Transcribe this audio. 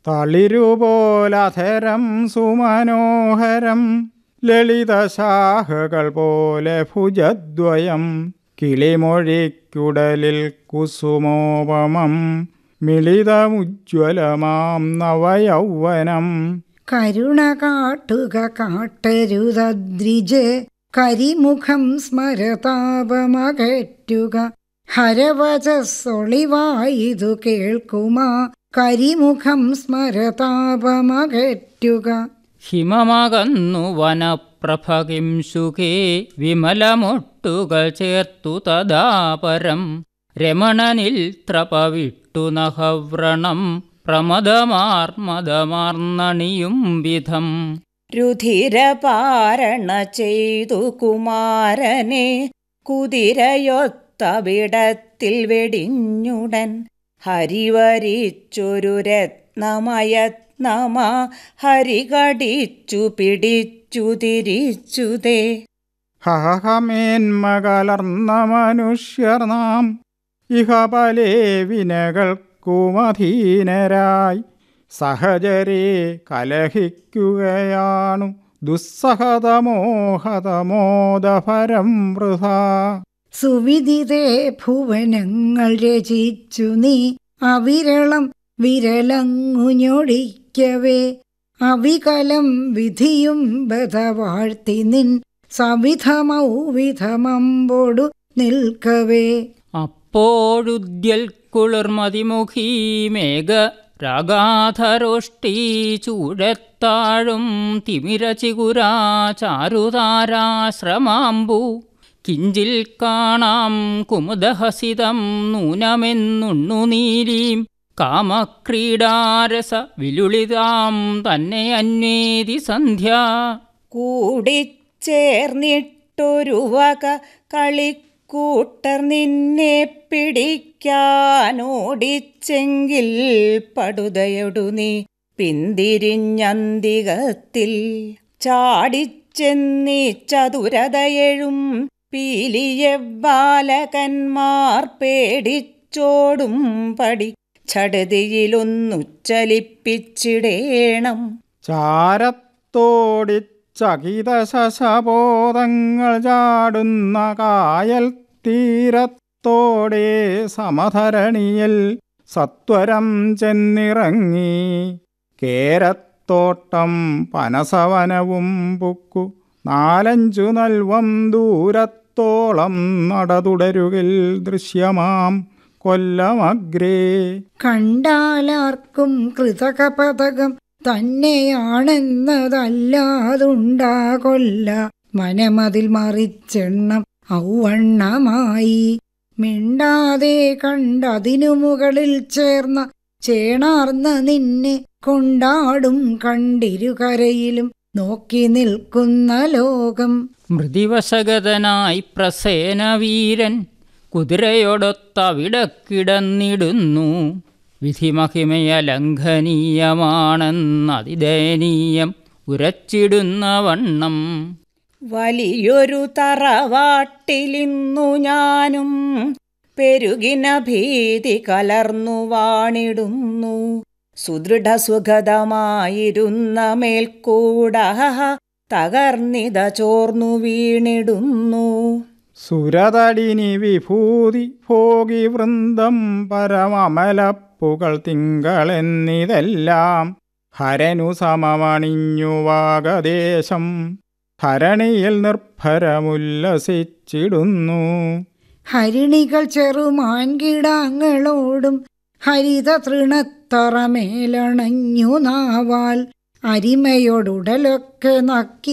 തളിരുപോലധരം സുമനോഹരം ലളിതശാഖകൾ പോലെ ഭുജദ്വയം കിളിമൊഴിക്കുടലിൽ കുസുമോപമം മിളിതമുജ്വലമാം നവയൗവനം കരുണ കാട്ടുക കാട്ടരുതദ്രിജ് കരിമുഖം സ്മരതാപമകറ്റുക ഹരവചസ്സൊളിവായിതു കേൾക്കുമാ കരിമുഖം സ്മരതാപമകറ്റുക ഹിമമകന്നു വനപ്രഭകിം ശുഖേ വിമലമൊട്ടുകൾ ചേർത്തു തദാപരം രമണനിൽ ത്രപവിട്ടു നഹവ്രണം പ്രമദമാർമദമാർന്നണിയും വിധം രുധിരപാരണ ചെയ്തു കുമാരനെ കുതിരയൊത്തവിടത്തിൽ വെടിഞ്ഞുടൻ ഹരിവരിച്ചൊരു രത്നമയത്നമാ ഹരികടിച്ചു പിടിച്ചു തിരിച്ചുതേ ഹഹമേന്മകലർന്ന മനുഷ്യർ നാം ഇഹപലേ വിനകൾക്കുമധീനരായി സഹജരെ കലഹിക്കുകയാണു ദുസ്സഹതമോഹതമോദഭരം വൃഥ സുവിദിതേ ഭുവനങ്ങൾ രചിച്ചു നീ അവിരളം വിരലങ്ങുഞ്ഞൊടിക്കവേ അവികലം വിധിയും ബധവാഴ്ത്തി നിൻ സവിധമൗ വിധമമ്പോടു നിൽക്കവേ അപ്പോഴുദ്യൽ കുളിർമതിമുഖീ മേഘ രാഗാധരോഷ്ടി ചൂഴത്താഴും തിമിരചികുരാ ചാരുതാരാശ്രമാമ്പു കിഞ്ചിൽ കാണാം കുമുദഹസിതം നൂനമെന്നുണ്ണു നീലീം കാമക്രീഡാരസ വിലുളിതാം തന്നെ അന്വേതി സന്ധ്യ കൂടിച്ചേർന്നിട്ടൊരു വക കളിക്കൂട്ടർ നിന്നെ പിടിക്കാനോടിച്ചെങ്കിൽ പടുതയൊടു നീ പിന്തിരിഞ്ഞന്തികത്തിൽ ചാടിച്ചെന്നീ ചതുരതയെഴും പീലിയ ബാലകന്മാർ പേടിച്ചോടും പടി ചടുതിയിലൊന്നു ചലിപ്പിച്ചിടേണം ചാരത്തോടിച്ചകിത ശശബോധങ്ങൾ ചാടുന്ന കായൽ തീരത്തോടെ സമധരണിയിൽ സത്വരം ചെന്നിറങ്ങി കേരത്തോട്ടം പനസവനവും പുക്കു നാലഞ്ചു നൽവം ദൂരത്തോളം നടതുടരുകിൽ ദൃശ്യമാം കൊല്ലമഗ്രേ കണ്ടാലാർക്കും കൃതകപതകം തന്നെയാണെന്നതല്ലാതുണ്ടാകൊല്ല മനമതിൽ മറിച്ചെണ്ണം ഔവണ്ണമായി മിണ്ടാതെ കണ്ടതിനു മുകളിൽ ചേർന്ന ചേണാർന്ന നിന്നെ കൊണ്ടാടും കണ്ടിരുകരയിലും നോക്കി നിൽക്കുന്ന ലോകം മൃതിവശഗതനായി പ്രസേനവീരൻ കുതിരയോടൊത്തവിടക്കിടന്നിടുന്നു വിധിമഹിമയലംഘനീയമാണെന്നതിദയനീയം ഉരച്ചിടുന്ന വണ്ണം വലിയൊരു തറവാട്ടിലിന്നു ഞാനും പെരുകിന ഭീതി കലർന്നു വാണിടുന്നു സുദൃഢസുഖതമായിരുന്ന മേൽക്കൂട തകർന്നിത ചോർന്നു വീണിടുന്നു സുരതടിനി വിഭൂതി ഭോഗി വൃന്ദം പരമമലപ്പുകൾ തിങ്കളെന്നിതെല്ലാം ഹരനു സമമണിഞ്ഞുവാകദേശം ധരണിയിൽ നിർഭരമുല്ലസിച്ചിടുന്നു ഹരിണികൾ ചെറുമാൻകിടാങ്ങളോടും ഹരിത തൃണത്തറമേലണഞ്ഞു നാവാൽ അരിമയോടുടലൊക്കെ നക്കി